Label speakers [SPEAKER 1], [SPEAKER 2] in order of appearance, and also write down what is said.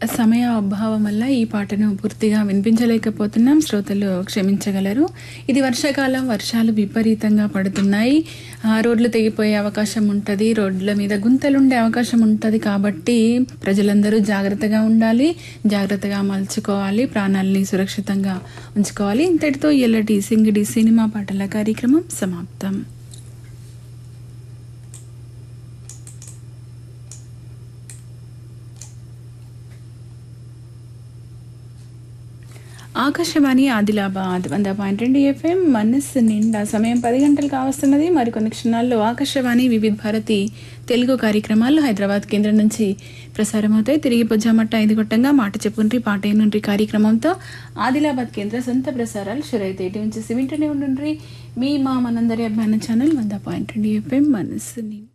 [SPEAKER 1] సమయ అభావం వల్ల ఈ పాటను పూర్తిగా వినిపించలేకపోతున్నాం శ్రోతలు క్షమించగలరు ఇది వర్షాకాలం వర్షాలు విపరీతంగా పడుతున్నాయి ఆ, రోడ్లు తెగిపోయే అవకాశం ఉంటుంది రోడ్ల మీద గుంతలుండే అవకాశం ఉంటుంది కాబట్టి ప్రజలందరూ జాగ్రత్తగా ఉండాలి జాగ్రత్తగా మలుచుకోవాలి ప్రాణాలని సురక్షితంగా ఉంచుకోవాలి ఇంతటితో ఎల్లటి సింగిడి సినిమా పాటల కార్యక్రమం సమాప్తం ఆకాశవాణి ఆదిలాబాద్ వంద పాయింట్ రెండు ఎఫ్ఎం మనస్సు నిండా సమయం పది గంటలు కావస్తున్నది మరికొన్ని క్షణాల్లో ఆకాశవాణి వివిధ భారతి తెలుగు కార్యక్రమాలు హైదరాబాద్ కేంద్రం నుంచి ప్రసారమవుతాయి తిరిగి పొజ్జామట్ట ఐదు గొట్టంగా మాట చెప్పుండ్రి పాట నుండి కార్యక్రమంతో ఆదిలాబాద్ కేంద్ర సొంత ప్రసారాలు షురైతే ఇటు నుంచి వింటూనే ఉండుండ్రి మీ మా మనందరి అభిమాన ఛానల్ వంద పాయింట్ రెండు ఎఫ్ఎం మనస్సు నిండా